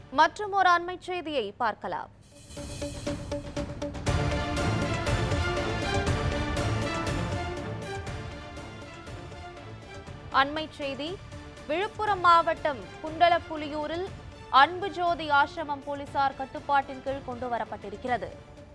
மற்றும் ஒரு அண்மை செய்தியை பார்க்கலாம் அண்மை செய்தி விழுப்புரம் மாவட்டம் குண்டலப்புலியூரில் அன்பு ஜோதி ஆசிரமம் போலீசார் கட்டுப்பாட்டின் கீழ் கொண்டு வரப்பட்டிருக்கிறது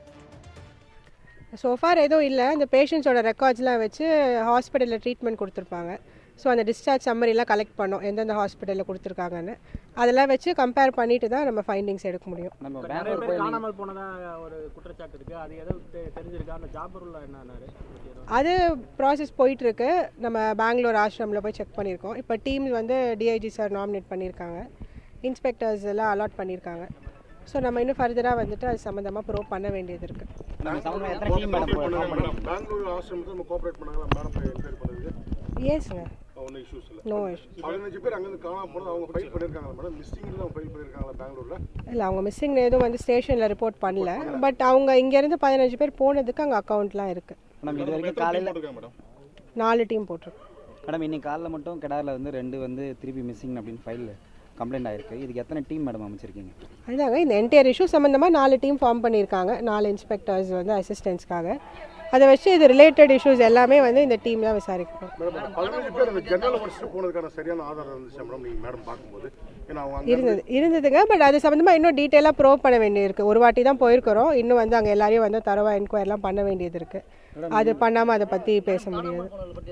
சோஃபார் எதுவும் இல்லை அந்த பேஷண்ட்ஸோட ரெக்கார்ட்ஸ்லாம் வச்சு ஹாஸ்பிட்டலில் ட்ரீட்மெண்ட் கொடுத்துருப்பாங்க ஸோ அந்த டிஸ்சார்ஜ் சம்மரிலாம் கலெக்ட் பண்ணோம் எந்தெந்த ஹாஸ்பிட்டலில் கொடுத்துருக்காங்கன்னு அதெல்லாம் வச்சு கம்பேர் பண்ணிட்டு தான் நம்ம ஃபைண்டிங்ஸ் எடுக்க முடியும் நம்ம இப்ப நிறைய பெங்களூர் பேர் போய் நீங்க- காணாமல் போனதா ஒரு குற்றச்சாட்டு இருக்கு அது எதோ தெ- தெரிஞ்சிருக்கா அந்த ஜாபருள்ள என்னன்னாரு அது ப்ராசஸ் போயிட்டுருக்கு நம்ம பெங்களூர் ஆசிரமில் போய் செக் பண்ணியிருக்கோம் இப்போ டீம் வந்து டிஐஜி சார் நாமினேட் பண்ணியிருக்காங்க இன்ஸ்பெக்டர்ஸ் எல்லாம் அலாட் பண்ணியிருக்காங்க ஸோ நம்ம இன்னும் ஃபர்தராக வந்துட்டு அது சம்மந்தமாக ப்ரூவ் பண்ண வேண்டியது இருக்குது நம்ம சம்பந்தமா எத்தனை டீம் மேடம் ஃபார்ம் பண்ணிருக்கீங்க பெங்களூர் ஆசிரமத்தில் நம்ம கோஆப்ரேட் பண்ணாங்களா மேடம் என்கொயரி பண்ணதுக்கு ஏஸ்ங்க ஒன்றும் இஷ்யூஸ் இல்லை நோ இஷ்யூ பதினஞ்சு பேர் அங்கேருந்து காணாம போனது அவங்க ஃபைல் பண்ணியிருக்காங்களா மேடம் மிஸ்ஸிங்கில் அவங்க ஃபைல் பண்ணியிருக்காங்களா பெங்களூரில் இல்லை அவங்க மிஸ்ஸிங் எதுவும் வந்து ஸ்டேஷனில் ரிப்போர்ட் பண்ணல பட் அவங்க இங்கேருந்து பதினஞ்சு பேர் போனதுக்கு அங்கே அக்கௌண்ட்லாம் இருக்குது மேடம் இது வரைக்கும் காலையில் போட்டிருக்காங்க மேடம் நாலு டீம் போட்டிருக்கோம் மேடம் இன்னைக்கு காலைல மட்டும் கிடாரில் வந்து ரெண்டு வந்து திருப்பி மிஸ்ஸிங் அப்படின்னு ஃபைல் கம்ப்ளைண்ட் ஆயிருக்கு இதுக்கு எத்தனை டீம் மேடம் அமைச்சிருக்கீங்க அதுதாங்க இந்த என்டையர் இஷ்யூ சம்மந்தமாக நாலு டீம் ஃபார்ம் பண்ணியிருக்காங்க நாலு இன்ஸ்பெக்டர்ஸ் வந்து அசிஸ்டன்ஸ்க்காக அதை வச்சு இது ரிலேட்டட் இஷ்யூஸ் எல்லாமே வந்து இந்த டீம் தான் விசாரிக்கணும் மேடம் அந்த பதினஞ்சு பேர் அந்த ஜெனரல் முடிச்சுட்டு போனதுக்கான சரியான ஆதாரம் இருந்துச்சு மேடம் நீங்கள் மேடம் பார்க்கும்போது ஏன்னா அவங்க அங்கே இருந்தது இருந்ததுங்க பட் அது சம்மந்தமாக இன்னும் டீட்டெயிலாக ப்ரோவ் பண்ண வேண்டியிருக்கு ஒரு வாட்டி தான் போயிருக்கிறோம் இன்னும் வந்து அங்கே எல்லாரையும் வந்து தரவா என்கொயர்லாம் பண்ண வேண்டியது இருக்குது அது பண்ணாமல் அதை பற்றி பேச முடியாது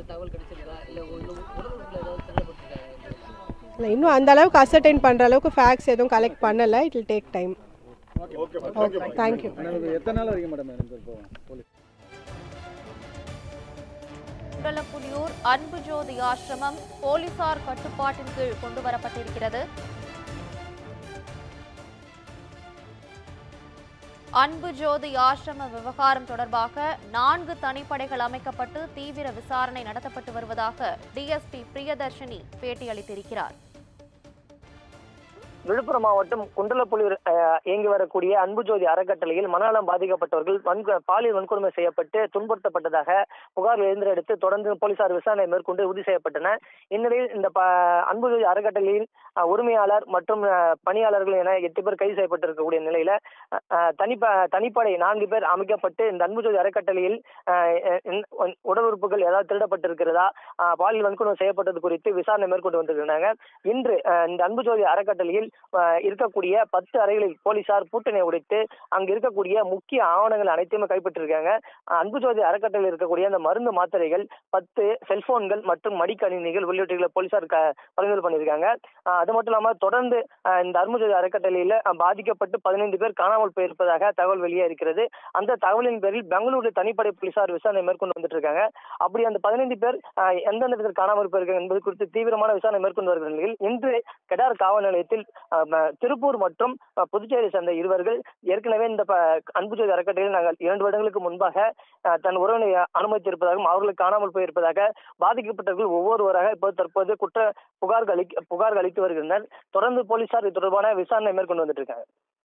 இல்லை இன்னும் அந்த அளவுக்கு அசர்டைன் பண்ணுற அளவுக்கு ஃபேக்ட்ஸ் எதுவும் கலெக்ட் பண்ணலை it will take time okay madam okay thank you எத்தனை நாள் வரைக்கும் மேடம் எனக்கு இப்போ போலீஸ் குண்டலப்புலியூர் அன்பு ஜோதி ஆசிரமம் போலீசார் கட்டுப்பாட்டின் கீழ் கொண்டு வரப்பட்டிருக்கிறது அன்பு ஜோதி ஆசிரம விவகாரம் தொடர்பாக நான்கு தனிப்படைகள் அமைக்கப்பட்டு தீவிர விசாரணை நடத்தப்பட்டு வருவதாக டிஎஸ்பி பிரியதர்ஷினி பேட்டியளித்திருக்கிறார் விழுப்புரம் மாவட்டம் குண்டலப்புலியூர் அஹ், இயங்கி வரக்கூடிய அன்புஜோதி அறக்கட்டளையில் மனநலம் பாதிக்கப்பட்டவர்கள் வன்க பாலியல் வன்கொடுமை செய்யப்பட்டு துன்புறுத்தப்பட்டதாக புகார் எழுந்தெடுத்து தொடர்ந்து போலீசார் விசாரணை மேற்கொண்டு உறுதி செய்யப்பட்டன இந்நிலையில் இந்த ப அன்புஜோதி அறக்கட்டளையின் அஹ், உரிமையாளர் மற்றும் அஹ், பணியாளர்கள் என எட்டு பேர் கைது செய்யப்பட்டிருக்கக்கூடிய நிலையில அஹ், அஹ், தனிப்ப தனிப்படை நான்கு பேர் அமைக்கப்பட்டு இந்த அன்புஜோதி அறக்கட்டளையில் அஹ், அஹ், உடல் உறுப்புகள் ஏதாவது திருடப்பட்டிருக்கிறதா அஹ், பாலியல் வன்கொடுமை செய்யப்பட்டது குறித்து விசாரணை மேற்கொண்டு வந்திருக்கிறாங்க இன்று அஹ், இந்த அன்புஜோதி அறக்கட்டளையில் அஹ், இருக்கக்கூடிய பத்து அறைகளில் போலீசார் பூட்டனை உடைத்து அங்கு இருக்கக்கூடிய முக்கிய ஆவணங்கள் அனைத்தையுமே கைப்பற்றிருக்காங்க அஹ், அன்புஜோதி அறக்கட்டளையில் இருக்கக்கூடிய அந்த மருந்து மாத்திரைகள் பத்து செல்போன்கள் மற்றும் மடிக்கணினிகள் உள்ளிட்டவைகளை போலீசார் க- பறிமுதல் பண்ணியிருக்காங்க அஹ், அது மட்டும் இல்லாம தொடர்ந்து அஹ், இந்த அன்புஜோதி அறக்கட்டளையில அஹ், பாதிக்கப்பட்டு பதினைந்து பேர் காணாமல் போயிருப்பதாக தகவல் வெளியே இருக்கிறது அந்த தகவலின் பேரில் பெங்களூரு தனிப்படை போலீசார் விசாரணை மேற்கொண்டு வந்துட்டு இருக்காங்க அப்படி அந்த பதினைந்து பேர் அஹ், எந்தெந்த இடத்தில் காணாமல் போயிருக்காங்க என்பது குறித்து தீவிரமான விசாரணை மேற்கொண்டு வருகிற நிலையில் இன்று கெடார் காவல் நிலையத்தில் அஹ், ம- திருப்பூர் மற்றும் அஹ், புதுச்சேரி சேர்ந்த இருவர்கள் ஏற்கனவே இந்த ப- அன்புஜோதி அறக்கட்டளையில் நாங்கள் இரண்டு வருடங்களுக்கு முன்பாக அஹ், தன் உறவினை அனுமதித்திருப்பதாகவும் அவர்கள் காணாமல் போயிருப்பதாக பாதிக்கப்பட்டவர்கள் ஒவ்வொருவராக இப்போது தற்போது குற்ற புகார்கள் அளிக்க புகார்கள் அளித்து வருகின்றனர் தொடர்ந்து போலீசார் இது தொடர்பான விசாரணை மேற்கொண்டு வந்துட்டு இருக்காங்க